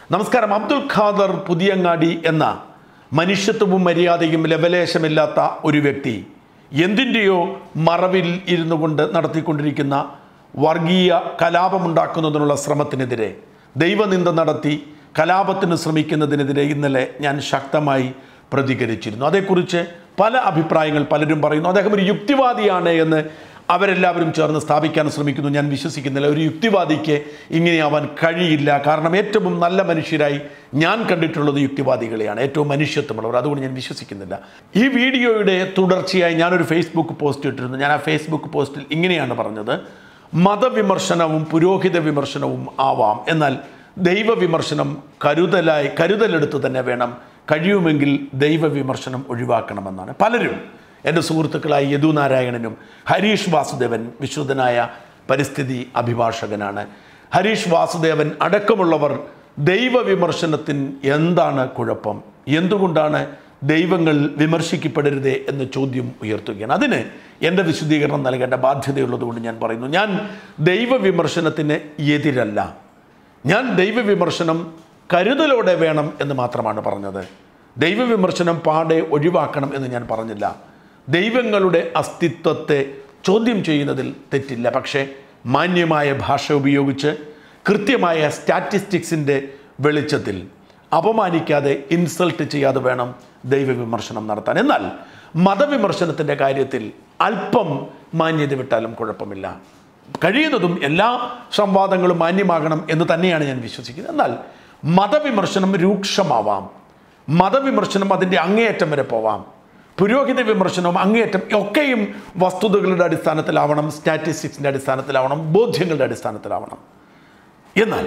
നമസ്കാരം അബ്ദുൽ ഖാദർ പുതിയങ്ങാടി എന്ന മനുഷ്യത്വവും മര്യാദയും ലവലേശമില്ലാത്ത ഒരു വ്യക്തി എന്തിൻ്റെയോ മറവിൽ ഇരുന്നു കൊണ്ട് നടത്തിക്കൊണ്ടിരിക്കുന്ന വർഗീയ കലാപമുണ്ടാക്കുന്നതിനുള്ള ശ്രമത്തിനെതിരെ ദൈവനിന്ദ നടത്തി കലാപത്തിന് ശ്രമിക്കുന്നതിനെതിരെ ഇന്നലെ ഞാൻ ശക്തമായി പ്രതികരിച്ചിരുന്നു അതേക്കുറിച്ച് പല അഭിപ്രായങ്ങൾ പലരും പറയുന്നു അദ്ദേഹം ഒരു യുക്തിവാദിയാണ് എന്ന് അവരെല്ലാവരും ചേർന്ന് സ്ഥാപിക്കാൻ ശ്രമിക്കുന്നു ഞാൻ വിശ്വസിക്കുന്നില്ല ഒരു യുക്തിവാദിക്ക് ഇങ്ങനെയാവാൻ കഴിയില്ല കാരണം ഏറ്റവും നല്ല മനുഷ്യരായി ഞാൻ കണ്ടിട്ടുള്ളത് യുക്തിവാദികളെയാണ് ഏറ്റവും മനുഷ്യത്വമുള്ളവർ അതുകൊണ്ട് ഞാൻ വിശ്വസിക്കുന്നില്ല ഈ വീഡിയോയുടെ തുടർച്ചയായി ഞാനൊരു ഫേസ്ബുക്ക് പോസ്റ്റ് ഇട്ടിരുന്നു ഞാൻ ആ ഫേസ്ബുക്ക് പോസ്റ്റിൽ ഇങ്ങനെയാണ് പറഞ്ഞത് മതവിമർശനവും പുരോഹിത വിമർശനവും ആവാം എന്നാൽ ദൈവവിമർശനം കരുതലായി കരുതലെടുത്ത് തന്നെ വേണം കഴിയുമെങ്കിൽ ദൈവവിമർശനം ഒഴിവാക്കണമെന്നാണ് പലരും എൻ്റെ സുഹൃത്തുക്കളായ യദു നാരായണനും ഹരീഷ് വാസുദേവൻ വിശുദ്ധനായ പരിസ്ഥിതി അഭിഭാഷകനാണ് ഹരീഷ് വാസുദേവൻ അടക്കമുള്ളവർ ദൈവവിമർശനത്തിന് എന്താണ് കുഴപ്പം എന്തുകൊണ്ടാണ് ദൈവങ്ങൾ വിമർശിക്കപ്പെടരുതേ എന്ന ചോദ്യം ഉയർത്തുകയാണ് അതിന് എൻ്റെ വിശദീകരണം നൽകേണ്ട ബാധ്യതയുള്ളതുകൊണ്ട് ഞാൻ പറയുന്നു ഞാൻ ദൈവവിമർശനത്തിന് എതിരല്ല ഞാൻ ദൈവവിമർശനം കരുതലോടെ വേണം എന്ന് മാത്രമാണ് പറഞ്ഞത് ദൈവവിമർശനം പാടെ ഒഴിവാക്കണം എന്ന് ഞാൻ പറഞ്ഞില്ല ദൈവങ്ങളുടെ അസ്തിത്വത്തെ ചോദ്യം ചെയ്യുന്നതിൽ തെറ്റില്ല പക്ഷേ മാന്യമായ ഭാഷ ഉപയോഗിച്ച് കൃത്യമായ സ്റ്റാറ്റിസ്റ്റിക്സിൻ്റെ വെളിച്ചത്തിൽ അപമാനിക്കാതെ ഇൻസൾട്ട് ചെയ്യാതെ വേണം ദൈവവിമർശനം നടത്താൻ എന്നാൽ മതവിമർശനത്തിൻ്റെ കാര്യത്തിൽ അല്പം മാന്യത വിട്ടാലും കുഴപ്പമില്ല കഴിയുന്നതും എല്ലാ സംവാദങ്ങളും മാന്യമാകണം എന്ന് തന്നെയാണ് ഞാൻ വിശ്വസിക്കുന്നത് എന്നാൽ മതവിമർശനം രൂക്ഷമാവാം മതവിമർശനം അതിൻ്റെ അങ്ങേയറ്റം വരെ പോവാം പുരോഹിത വിമർശനവും അങ്ങേയറ്റം ഒക്കെയും വസ്തുതകളുടെ അടിസ്ഥാനത്തിലാവണം സ്റ്റാറ്റിസ്റ്റിക്സിൻ്റെ അടിസ്ഥാനത്തിലാവണം ബോധ്യങ്ങളുടെ അടിസ്ഥാനത്തിലാവണം എന്നാൽ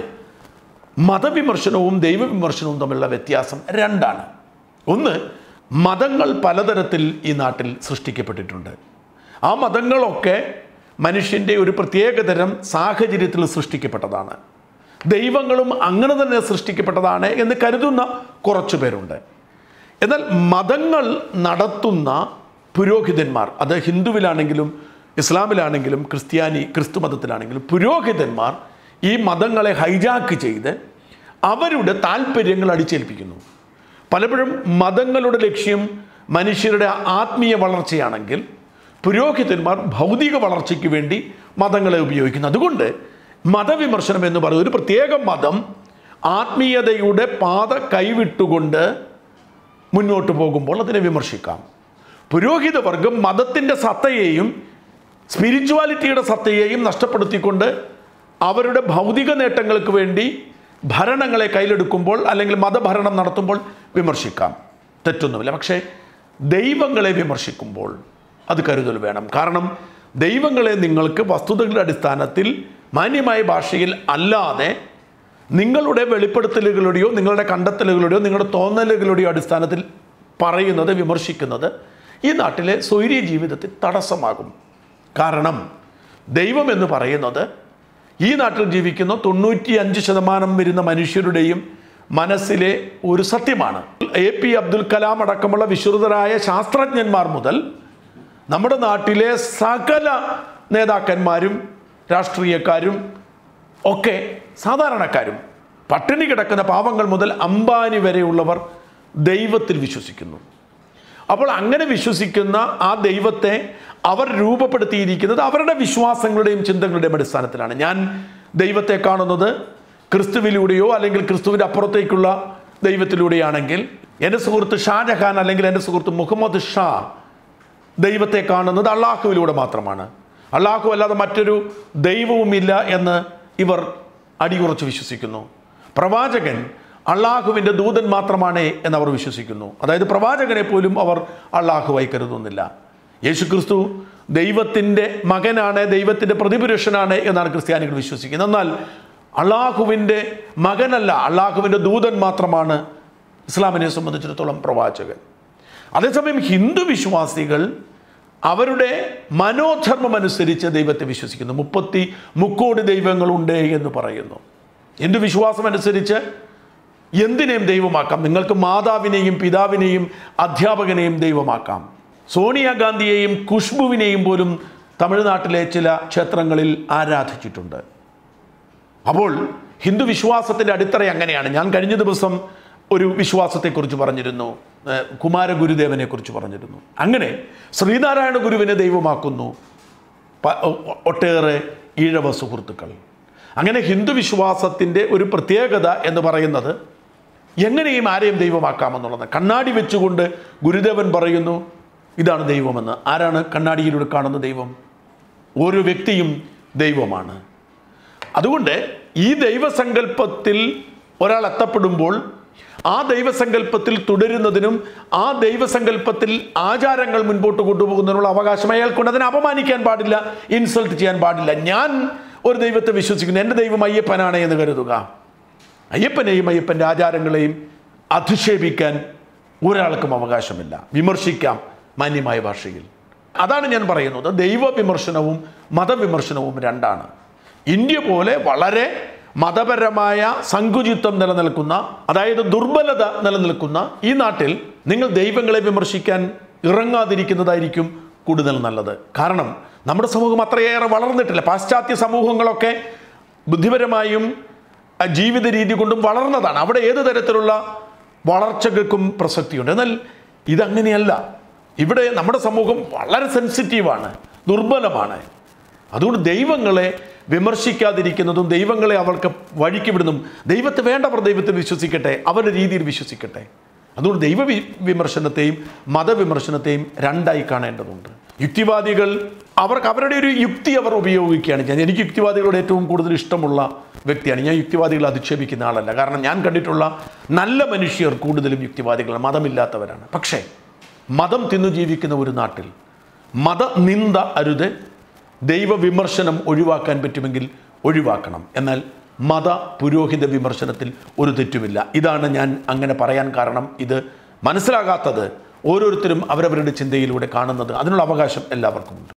മതവിമർശനവും ദൈവവിമർശനവും തമ്മിലുള്ള വ്യത്യാസം രണ്ടാണ് ഒന്ന് മതങ്ങൾ പലതരത്തിൽ ഈ നാട്ടിൽ സൃഷ്ടിക്കപ്പെട്ടിട്ടുണ്ട് ആ മതങ്ങളൊക്കെ മനുഷ്യൻ്റെ ഒരു പ്രത്യേകതരം സാഹചര്യത്തിൽ സൃഷ്ടിക്കപ്പെട്ടതാണ് ദൈവങ്ങളും അങ്ങനെ തന്നെ സൃഷ്ടിക്കപ്പെട്ടതാണ് എന്ന് കരുതുന്ന കുറച്ചു പേരുണ്ട് എന്നാൽ മതങ്ങൾ നടത്തുന്ന പുരോഹിതന്മാർ അത് ഹിന്ദുവിലാണെങ്കിലും ഇസ്ലാമിലാണെങ്കിലും ക്രിസ്ത്യാനി ക്രിസ്തു മതത്തിലാണെങ്കിലും പുരോഹിതന്മാർ ഈ മതങ്ങളെ ഹൈജാക്ക് ചെയ്ത് അവരുടെ താല്പര്യങ്ങൾ അടിച്ചേൽപ്പിക്കുന്നു പലപ്പോഴും മതങ്ങളുടെ ലക്ഷ്യം മനുഷ്യരുടെ ആത്മീയ വളർച്ചയാണെങ്കിൽ പുരോഹിതന്മാർ ഭൗതിക വളർച്ചയ്ക്ക് വേണ്ടി മതങ്ങളെ ഉപയോഗിക്കുന്നു അതുകൊണ്ട് മതവിമർശനം എന്ന് പറയുന്നത് ഒരു പ്രത്യേക മതം ആത്മീയതയുടെ പാത കൈവിട്ടുകൊണ്ട് മുന്നോട്ട് പോകുമ്പോൾ അതിനെ വിമർശിക്കാം പുരോഹിത വർഗം മതത്തിൻ്റെ സത്തയെയും സ്പിരിച്വാലിറ്റിയുടെ സത്തയെയും നഷ്ടപ്പെടുത്തിക്കൊണ്ട് അവരുടെ ഭൗതിക നേട്ടങ്ങൾക്ക് വേണ്ടി ഭരണങ്ങളെ കയ്യിലെടുക്കുമ്പോൾ അല്ലെങ്കിൽ മതഭരണം നടത്തുമ്പോൾ വിമർശിക്കാം തെറ്റൊന്നുമില്ല പക്ഷേ ദൈവങ്ങളെ വിമർശിക്കുമ്പോൾ അത് കരുതൽ വേണം കാരണം ദൈവങ്ങളെ നിങ്ങൾക്ക് വസ്തുതകളുടെ അടിസ്ഥാനത്തിൽ മാന്യമായ ഭാഷയിൽ അല്ലാതെ നിങ്ങളുടെ വെളിപ്പെടുത്തലുകളുടെയോ നിങ്ങളുടെ കണ്ടെത്തലുകളുടെയോ നിങ്ങളുടെ തോന്നലുകളുടെയോ അടിസ്ഥാനത്തിൽ പറയുന്നത് വിമർശിക്കുന്നത് ഈ നാട്ടിലെ സ്വൈര്യ ജീവിതത്തിൽ തടസ്സമാകും കാരണം ദൈവം എന്ന് പറയുന്നത് ഈ നാട്ടിൽ ജീവിക്കുന്ന തൊണ്ണൂറ്റി അഞ്ച് ശതമാനം വരുന്ന മനുഷ്യരുടെയും മനസ്സിലെ ഒരു സത്യമാണ് എ പി അബ്ദുൽ കലാം അടക്കമുള്ള വിശ്രുതരായ ശാസ്ത്രജ്ഞന്മാർ മുതൽ നമ്മുടെ നാട്ടിലെ സകല നേതാക്കന്മാരും രാഷ്ട്രീയക്കാരും ഒക്കെ സാധാരണക്കാരും പട്ടിണി കിടക്കുന്ന പാവങ്ങൾ മുതൽ അംബാനി വരെയുള്ളവർ ദൈവത്തിൽ വിശ്വസിക്കുന്നു അപ്പോൾ അങ്ങനെ വിശ്വസിക്കുന്ന ആ ദൈവത്തെ അവർ രൂപപ്പെടുത്തിയിരിക്കുന്നത് അവരുടെ വിശ്വാസങ്ങളുടെയും ചിന്തകളുടെയും അടിസ്ഥാനത്തിലാണ് ഞാൻ ദൈവത്തെ കാണുന്നത് ക്രിസ്തുവിലൂടെയോ അല്ലെങ്കിൽ ക്രിസ്തുവിൻ്റെ അപ്പുറത്തേക്കുള്ള ദൈവത്തിലൂടെയാണെങ്കിൽ എൻ്റെ സുഹൃത്ത് ഷാജഹാൻ അല്ലെങ്കിൽ എൻ്റെ സുഹൃത്ത് മുഹമ്മദ് ഷാ ദൈവത്തെ കാണുന്നത് അള്ളാഹുവിലൂടെ മാത്രമാണ് അള്ളാഹു അല്ലാതെ മറ്റൊരു ദൈവവുമില്ല എന്ന് ഇവർ അടിയുറച്ച് വിശ്വസിക്കുന്നു പ്രവാചകൻ അള്ളാഹുവിൻ്റെ ദൂതൻ മാത്രമാണ് എന്നവർ വിശ്വസിക്കുന്നു അതായത് പ്രവാചകനെ പോലും അവർ അള്ളാഹുവായി കരുതുന്നില്ല യേശു ക്രിസ്തു ദൈവത്തിൻ്റെ മകനാണ് ദൈവത്തിൻ്റെ പ്രതിപുരുഷനാണ് എന്നാണ് ക്രിസ്ത്യാനികൾ വിശ്വസിക്കുന്നത് എന്നാൽ അള്ളാഹുവിൻ്റെ മകനല്ല അള്ളാഹുവിൻ്റെ ദൂതൻ മാത്രമാണ് ഇസ്ലാമിനെ സംബന്ധിച്ചിടത്തോളം പ്രവാചകൻ അതേസമയം ഹിന്ദു വിശ്വാസികൾ അവരുടെ മനോധർമ്മം അനുസരിച്ച് ദൈവത്തെ വിശ്വസിക്കുന്നു മുപ്പത്തി മുക്കോടി ദൈവങ്ങളുണ്ട് എന്ന് പറയുന്നു ഹിന്ദു വിശ്വാസം അനുസരിച്ച് എന്തിനേയും ദൈവമാക്കാം നിങ്ങൾക്ക് മാതാവിനെയും പിതാവിനെയും അധ്യാപകനെയും ദൈവമാക്കാം സോണിയാഗാന്ധിയെയും ഖുഷ്ബുവിനെയും പോലും തമിഴ്നാട്ടിലെ ചില ക്ഷേത്രങ്ങളിൽ ആരാധിച്ചിട്ടുണ്ട് അപ്പോൾ ഹിന്ദു വിശ്വാസത്തിൻ്റെ അടിത്തറ അങ്ങനെയാണ് ഞാൻ കഴിഞ്ഞ ദിവസം ഒരു വിശ്വാസത്തെക്കുറിച്ച് പറഞ്ഞിരുന്നു ഏഹ് കുമാരഗുരുദേവനെ കുറിച്ച് പറഞ്ഞിരുന്നു അങ്ങനെ ശ്രീനാരായണ ഗുരുവിനെ ദൈവമാക്കുന്നു പ- ഒ- ഒട്ടേറെ ഈഴവ സുഹൃത്തുക്കൾ അങ്ങനെ ഹിന്ദു വിശ്വാസത്തിൻ്റെ ഒരു പ്രത്യേകത എന്ന് പറയുന്നത് എങ്ങനെയും ആരെയും ദൈവമാക്കാമെന്നുള്ളത് കണ്ണാടി വെച്ചുകൊണ്ട് ഗുരുദേവൻ പറയുന്നു ഇതാണ് ദൈവമെന്ന് ആരാണ് കണ്ണാടിയിലൂടെ കാണുന്ന ദൈവം ഓരോ വ്യക്തിയും ദൈവമാണ് അതുകൊണ്ട് ഈ ദൈവസങ്കല്പത്തിൽ ഒരാൾ എത്തപ്പെടുമ്പോൾ ആ ദൈവസങ്കല്പത്തിൽ തുടരുന്നതിനും ആ ദൈവസങ്കല്പത്തിൽ ആചാരങ്ങൾ മുൻപോട്ട് കൊണ്ടുപോകുന്നതിനുള്ള അവകാശം അയാൾക്കുണ്ട് അതിനെ അപമാനിക്കാൻ പാടില്ല ഇൻസൾട്ട് ചെയ്യാൻ പാടില്ല ഞാൻ ഒരു ദൈവത്തെ വിശ്വസിക്കുന്നു എൻ്റെ ദൈവം അയ്യപ്പനാണ് എന്ന് കരുതുക അയ്യപ്പനെയും അയ്യപ്പൻ്റെ ആചാരങ്ങളെയും അധിക്ഷേപിക്കാൻ ഒരാൾക്കും അവകാശമില്ല വിമർശിക്കാം മാന്യമായ ഭാഷയിൽ അതാണ് ഞാൻ പറയുന്നത് ദൈവവിമർശനവും മതവിമർശനവും രണ്ടാണ് ഇന്ത്യ പോലെ വളരെ മതപരമായ സങ്കുചിത്വം നിലനിൽക്കുന്ന അതായത് ദുർബലത നിലനിൽക്കുന്ന ഈ നാട്ടിൽ നിങ്ങൾ ദൈവങ്ങളെ വിമർശിക്കാൻ ഇറങ്ങാതിരിക്കുന്നതായിരിക്കും കൂടുതൽ നല്ലത് കാരണം നമ്മുടെ സമൂഹം അത്രയേറെ വളർന്നിട്ടില്ല പാശ്ചാത്യ സമൂഹങ്ങളൊക്കെ ബുദ്ധിപരമായും ആ ജീവിത രീതി കൊണ്ടും വളർന്നതാണ് അവിടെ ഏത് തരത്തിലുള്ള വളർച്ചകൾക്കും പ്രസക്തിയുണ്ട് എന്നാൽ ഇതങ്ങനെയല്ല ഇവിടെ നമ്മുടെ സമൂഹം വളരെ സെൻസിറ്റീവാണ് ദുർബലമാണ് അതുകൊണ്ട് ദൈവങ്ങളെ വിമർശിക്കാതിരിക്കുന്നതും ദൈവങ്ങളെ അവർക്ക് വഴിക്ക് വിടുന്നതും ദൈവത്തെ വേണ്ടവർ ദൈവത്തിൽ വിശ്വസിക്കട്ടെ അവരുടെ രീതിയിൽ വിശ്വസിക്കട്ടെ അതുകൊണ്ട് ദൈവ വി- വിമർശനത്തെയും മതവിമർശനത്തെയും രണ്ടായി കാണേണ്ടതുണ്ട് യുക്തിവാദികൾ അവർക്ക് അവരുടെ ഒരു യുക്തി അവർ ഉപയോഗിക്കുകയാണ് ഞാൻ എനിക്ക് യുക്തിവാദികളോട് ഏറ്റവും കൂടുതൽ ഇഷ്ടമുള്ള വ്യക്തിയാണ് ഞാൻ യുക്തിവാദികളെ അധിക്ഷേപിക്കുന്ന ആളല്ല കാരണം ഞാൻ കണ്ടിട്ടുള്ള നല്ല മനുഷ്യർ കൂടുതലും യുക്തിവാദികളാണ് മതമില്ലാത്തവരാണ് പക്ഷേ മതം തിന്നു ജീവിക്കുന്ന ഒരു നാട്ടിൽ മതനിന്ദ അരുത് ദൈവവിമർശനം ഒഴിവാക്കാൻ പറ്റുമെങ്കിൽ ഒഴിവാക്കണം എന്നാൽ മത പുരോഹിത വിമർശനത്തിൽ ഒരു തെറ്റുമില്ല ഇതാണ് ഞാൻ അങ്ങനെ പറയാൻ കാരണം ഇത് മനസ്സിലാകാത്തത് ഓരോരുത്തരും അവരവരുടെ ചിന്തയിലൂടെ കാണുന്നത് അതിനുള്ള അവകാശം എല്ലാവർക്കും ഉണ്ട്